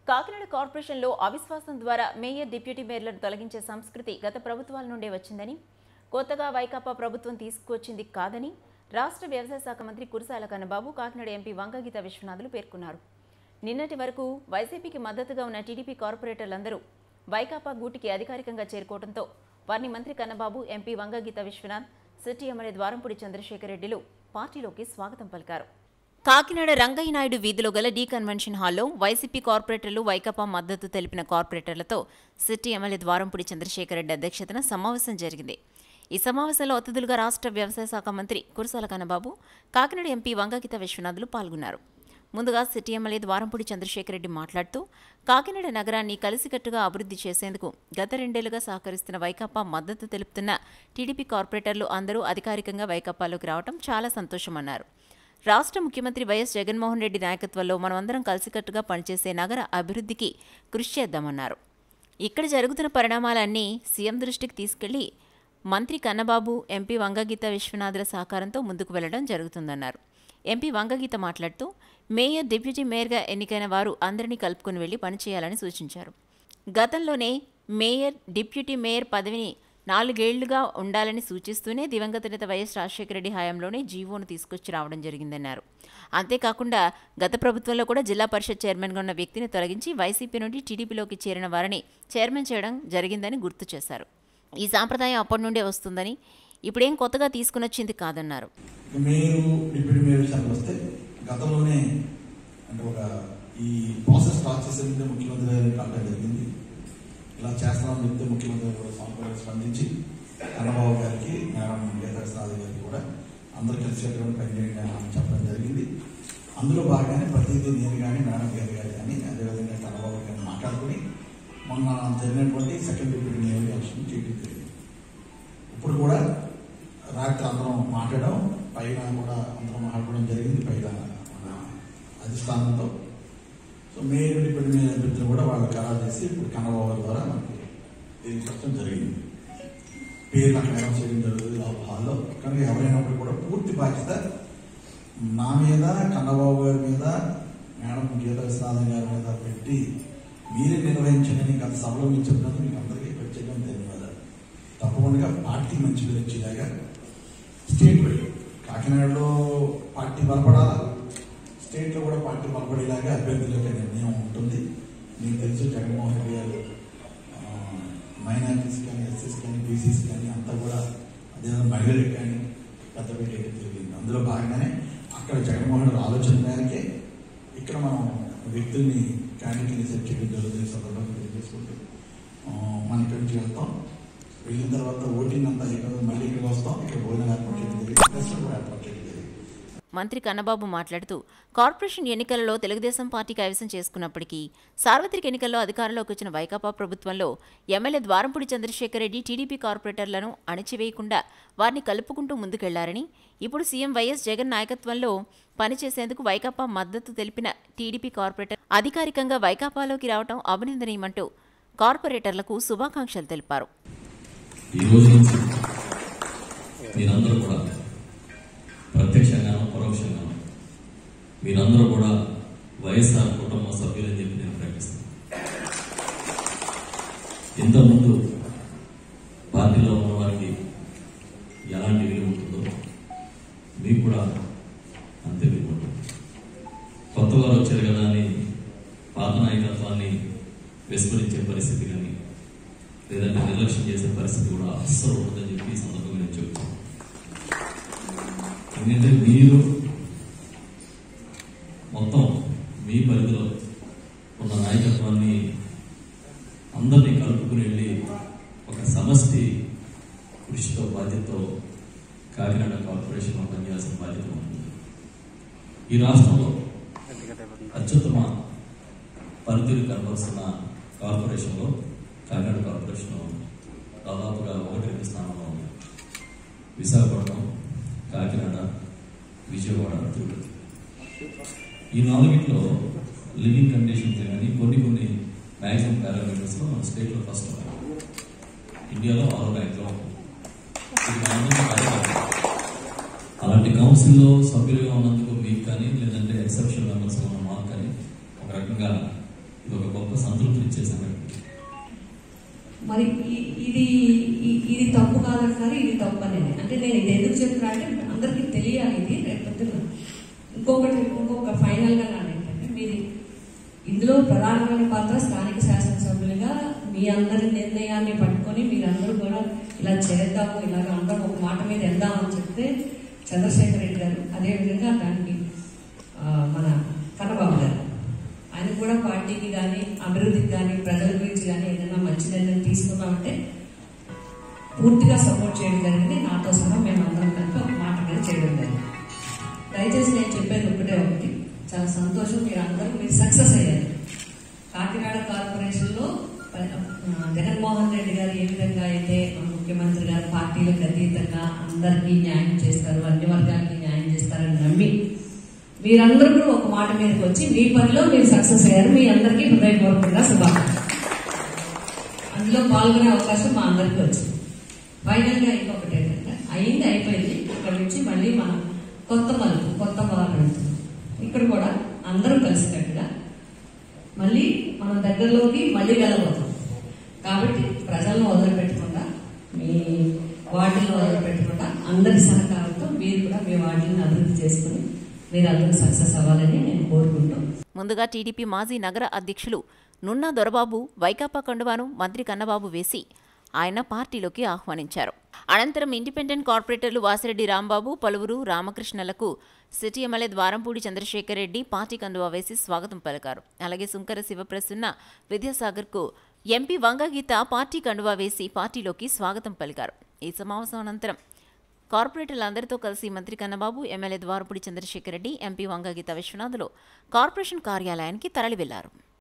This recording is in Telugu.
కాకినాడ కార్పొరేషన్లో అవిశ్వాసం ద్వారా మేయర్ డిప్యూటీ మేయర్లను తొలగించే సంస్కృతి గత ప్రభుత్వాల నుండే వచ్చిందని కొత్తగా వైకాపా ప్రభుత్వం తీసుకువచ్చింది కాదని రాష్ట్ర వ్యవసాయ శాఖ మంత్రి కురసాల కన్నబాబు కాకినాడ ఎంపీ వంగగీత విశ్వనాథులు పేర్కొన్నారు నిన్నటి వరకు వైసీపీకి మద్దతుగా ఉన్న టీడీపీ కార్పొరేటర్లందరూ వైకాపా గూటికి అధికారికంగా చేరుకోవడంతో వారిని మంత్రి Kannababu MP Vanga Geetha Viswanath city MLA Dwarampudi Chandrasekhar రెడ్డిలు పార్టీలోకి స్వాగతం పలికారు కాకినాడ రంగయ్య నాయుడు వీధిలో గల డీ కన్వెన్షన్ హాల్లో వైసీపీ కార్పొరేటర్లు వైకాపా మద్దతు తెలిపిన కార్పొరేటర్లతో సిటీ ఎమ్మెల్యే ద్వారంపూడి చంద్రశేఖర్ రెడ్డి అధ్యక్షతన సమావేశం జరిగింది ఈ సమావేశంలో అతిథులుగా రాష్ట్ర వ్యవసాయ శాఖ మంత్రి కురసాల కన్నబాబు కాకినాడ ఎంపీ వంగగీత విశ్వనాథులు పాల్గొన్నారు ముందుగా సిటీ ఎమ్మెల్యే ద్వారంపూడి చంద్రశేఖర్ రెడ్డి మాట్లాడుతూ కాకినాడ నగరాన్ని కలిసికట్టుగా అభివృద్ధి చేసేందుకు గత రెండేళ్లుగా సహకరిస్తున్న వైకాపా మద్దతు తెలుపుతున్న టీడీపీ కార్పొరేటర్లు అందరూ అధికారికంగా వైకాపాలోకి రావడం చాలా సంతోషమన్నారు రాష్ట్ర ముఖ్యమంత్రి వైఎస్ జగన్మోహన్ రెడ్డి నాయకత్వంలో మనమందరం కలిసికట్టుగా పనిచేసే నగర అభివృద్ధికి కృషి చేద్దామన్నారు ఇక్కడ జరుగుతున్న పరిణామాలన్నీ సీఎం దృష్టికి తీసుకెళ్లి మంత్రి కన్నబాబు ఎంపీ వంగగీత విశ్వనాథుల సహకారంతో ముందుకు వెళ్లడం జరుగుతుందన్నారు ఎంపీ వంగగీత మాట్లాడుతూ మేయర్ డిప్యూటీ మేయర్గా ఎన్నికైన వారు అందరినీ కలుపుకుని వెళ్లి పనిచేయాలని సూచించారు గతంలోనే మేయర్ డిప్యూటీ మేయర్ పదవిని నాలుగేళ్లుగా ఉండాలని సూచిస్తూనే దివంగత నేత వైఎస్ రాజశేఖర రెడ్డి హయాంలోనే జీవోను తీసుకొచ్చి రావడం జరిగిందన్నారు అంతేకాకుండా గత ప్రభుత్వంలో కూడా జిల్లా పరిషత్ చైర్మన్గా ఉన్న వ్యక్తిని తొలగించి వైసీపీ నుండి టీడీపీలోకి చేరిన వారిని చైర్మన్ చేయడం జరిగిందని గుర్తు చేశారు ఈ సాంప్రదాయం అప్పటి నుండే వస్తుందని ఇప్పుడేం కొత్తగా తీసుకునొచ్చింది కాదన్నారు మేయరు డిప్యూటీ మేయర్ విషయానికి వస్తే గతంలోనే అంటే ఒక ఈ ప్రాసెస్ స్టార్ట్ చేసే ముందే ముఖ్యమంత్రి గారిని కలవడం జరిగింది ఇలా చేస్తామని చెప్తే ముఖ్యమంత్రి గారు కూడా సానుకూలంగా స్పందించి కన్నబాబు గారికి మేడం గీతాసాది గారికి కూడా అందరూ కలిసేటువంటి పనిచేయండి అని చెప్పడం జరిగింది అందులో భాగంగానే ప్రతిదీ నేను కానీ మేడం గారి గారు కానీ అదేవిధంగా కన్నబాబు గారిని మాట్లాడుకుని మొన్న జరిగినటువంటి సెకండ్ డిప్యూటీ మేయర్ ఎలక్షన్ చేయడం జరిగింది ఇప్పుడు కూడా రాత్రి అందరం మాట్లాడడం పైన కూడా అందరం మాట్లాడడం జరిగింది పైన మన అధిష్టానంతో సో మేయర్ డిప్యూటీ మేయర్ అభ్యర్థులు కూడా వాళ్ళు ఖరారు చేసి ఇప్పుడు కన్నబాబు ద్వారా మనకి తెలియపరచడం జరిగింది పేరు అక్కడ అనౌన్స్ చేయడం జరుగుతుంది లోపల హాల్లో కనుక ఎవరైనప్పుడు కూడా పూర్తి బాధ్యత నా మీద కన్నబాబు గారి మీద మేడం గీత విశ్వనాథన్ గారి మీద పెట్టి మీరే నిర్వహించండి గత సభలో మీరు చెప్పినందుకు మీకు అందరికీ ప్రత్యేకంగా ధన్యవాదాలు తప్పకుండా పార్టీ మంచి పేరు వచ్చేలాగా స్టేట్ వైడ్ కాకినాడలో పార్టీ బలపడాలా స్టేట్లో కూడా పార్టీ బలపడేలాగా అభ్యర్థుల యొక్క నిర్ణయం ఉంటుంది మీకు తెలుసు జగన్మోహన్ రెడ్డి గారు మైనారిటీస్ కానీ ఎస్సీస్ కానీ బీసీస్ కానీ అంతా కూడా అదే మహిళలకు కానీ పెద్దపేట వేయడం జరిగింది అందులో భాగంగానే అక్కడ జగన్మోహన్ రెడ్డి ఆలోచన మేరకే ఇక్కడ మనం వ్యక్తుల్ని క్యాండిడేట్ని సెట్ చేయడం జరుగుతుంది ఈ సందర్భంగా తెలియజేసుకుంటూ ఆ, మనం ఇక్కడి నుంచి వెళ్తాం వెళ్ళిన తర్వాత ఓటింగ్ అంతా అయిపోయింది మళ్ళీ ఇక్కడికి వస్తాం ఇక్కడ భోజనం ఏర్పాటు చేయడం జరిగింది రెస్టారెంట్ కూడా ఏర్పాటు చేయడం జరిగింది మంత్రి కన్నబాబు మాట్లాడుతూ కార్పొరేషన్ ఎన్నికలలో తెలుగుదేశం పార్టీ కైవసం చేసుకున్నప్పటికీ సార్వత్రిక ఎన్నికల్లో అధికారంలోకి వచ్చిన వైకాపా ప్రభుత్వంలో ఎమ్మెల్యే ద్వారంపూడి చంద్రశేఖర్ రెడ్డి టీడీపీ కార్పొరేటర్లను అణిచివేయకుండా వారిని కలుపుకుంటూ ముందుకెళ్లారని ఇప్పుడు సీఎం వైఎస్ జగన్ నాయకత్వంలో పనిచేసేందుకు వైకాపా మద్దతు తెలిపిన టీడీపీ కార్పొరేటర్ అధికారికంగా వైకాపాలోకి రావడం అభినందనీయమంటూ కార్పొరేటర్లకు శుభాకాంక్షలు తెలిపారు ఈ రోజు నుంచి మీరందరూ కూడా ప్రత్యక్షంగానో పరోక్షంగానో మీరందరూ కూడా వైఎస్ఆర్ కుటుంబ సభ్యులని చెప్పి నేను ప్రకటిస్తాను ఇంతకుముందు పార్టీలో ఉన్న వారికి ఎలాంటి విలువ ఉంటుందో మీకు కూడా అంతే విలువ ఉంటుంది కొత్త వారు వచ్చారు కదా అని పాత నాయకత్వాన్ని విస్మరించే పరిస్థితి కానీ లేదంటే నిర్లక్ష్యం చేసే పరిస్థితి కూడా అస్సలు ఉండదని చెప్పి ఈ సందర్భంగా నేను చెబుతాను ఎందుకంటే మీరు మొత్తం మీ పరిధిలో ఉన్న నాయకత్వాన్ని అందరినీ కలుపుకుని వెళ్ళి ఒక సమష్టి కృషితో బాధ్యతతో కాకినాడ కార్పొరేషన్లో పనిచేయాల్సిన బాధ్యత ఉంటుంది ఈ రాష్ట్రంలో అత్యుత్తమ పరిధిని కనబరుస్తున్న కార్పొరేషన్లో కాకినాడ కార్పొరేషన్ దాదాపుగా ఒకటి రెండు స్థానంలో ఉంది విశాఖపట్నం కాకినాడ విజయవాడ తిరుపతి ఈ నాలుగిట్లో లివింగ్ కండిషన్స్ కానీ కొన్ని కొన్ని మ్యాక్సిమం పారామీటర్స్లో మన స్టేట్లో ఫస్ట్ ఉన్నాం ఇండియాలో ఆరో ర్యాంక్లో ఉన్నాం. ఇది మనందరికీ బాధ్యత. అలాంటి కౌన్సిల్లో సభ్యులుగా ఉన్నందుకు మీకు కానీ లేదంటే ఎక్సెప్షన్ మెంబర్స్ ఉన్న మాకు కానీ ఒక రకంగా ఇది ఒక గొప్ప సంతృప్తి ఇచ్చే సంఘటన మరి ఈ- ఇది ఈ- ఇది తప్పు కాదంటున్నారు ఇది తప్పు అనేది అంటే నేను ఇది ఎందుకు చెప్తున్నా అంటే అందరికీ తెలియాలి ఇది రేపు పొద్దున్న ఇంకొకటి ఇంకొక ఫైనల్ గా నాది ఏంటంటే మీది ఇందులో ప్రధానమైన పాత్ర స్థానిక శాసనసభ్యులుగా మీ అందరి నిర్ణయాన్ని పట్టుకొని మీరందరూ కూడా ఇలా చేద్దాము ఇలాగ అందరం ఒక మాట మీద వెళ్దామని చెప్తే చంద్రశేఖర్ రెడ్డి గారు అదేవిధంగా దానికి ఆ, మన కన్నబాబు గారు ఆయన కూడా పార్టీకి కానీ అభివృద్ధికి కానీ ప్రజల గురించి కానీ ఏదైనా మంచి నిర్ణయం తీసుకున్నామంటే పూర్తిగా సపోర్ట్ చేయడం జరిగింది నాతో సహా మేము అందరం కలిపి ఒక మాట మీద చేయడం జరిగింది దయచేసి నేను చెప్పేది ఒకటే ఒకటి చాలా సంతోషం మీరు అందరూ మీరు సక్సెస్ అయ్యారు కాకినాడ కార్పొరేషన్లో ఆ, జగన్మోహన్ రెడ్డి గారు ఏ విధంగా అయితే మన ముఖ్యమంత్రి గారు పార్టీలకు అతీతంగా అందరికీ న్యాయం చేస్తారు అన్ని వర్గాలకి న్యాయం చేస్తారని నమ్మి మీరందరూ కూడా ఒక మాట మీదకి వచ్చి మీ పనిలో మీరు సక్సెస్ అయ్యారు మీ అందరికీ హృదయపూర్వకంగా శుభాకాంక్షలు అందులో పాల్గొనే అవకాశం మా అందరికీ వచ్చింది ఫైనల్ గా ఇంకొకటి ఏంటంటే అయింది అయిపోయింది ఇక్కడ నుంచి మళ్ళీ మనం కొత్త మలుపు కొత్త మొదలు పెడుతున్నాం ఇక్కడ కూడా అందరూ కలిసికట్టుగా మళ్ళీ మనం దగ్గరలోకి మళ్ళీ వెళ్ళబోతాం కాబట్టి ప్రజలను వదిలిపెట్టకుండా మీ వాటిని వదిలిపెట్టకుండా అందరి సహకారంతో మీరు కూడా మీ వాటిని అభివృద్ధి చేసుకుని మీరు అందరూ సక్సెస్ అవ్వాలని నేను కోరుకుంటూ ముందుగా టీడీపీ మాజీ నగర అధ్యక్షులు నున్నా దొరబాబు వైకాపా కండువాను మంత్రి కన్నబాబు వేసి ఆయన పార్టీలోకి ఆహ్వానించారు అనంతరం ఇండిపెండెంట్ కార్పొరేటర్లు వాసిరెడ్డి రాంబాబు పలువురు రామకృష్ణలకు city MLA Dwarampudi Chandrasekhar Reddy party కండువా వేసి స్వాగతం పలికారు అలాగే సుంకర శివప్రసన్న విద్యాసాగర్కు ఎంపీ వంగగీత పార్టీ కండువా వేసి పార్టీలోకి స్వాగతం పలికారు ఈ సమావేశం అనంతరం కార్పొరేటర్లందరితో కలిసి మంత్రి కన్నబాబు ఎమ్మెల్యే ద్వారపూడి చంద్రశేఖర్ రెడ్డి ఎంపీ వంగగీత విశ్వనాథ్లు కార్పొరేషన్ కార్యాలయానికి తరలి వెళ్లారు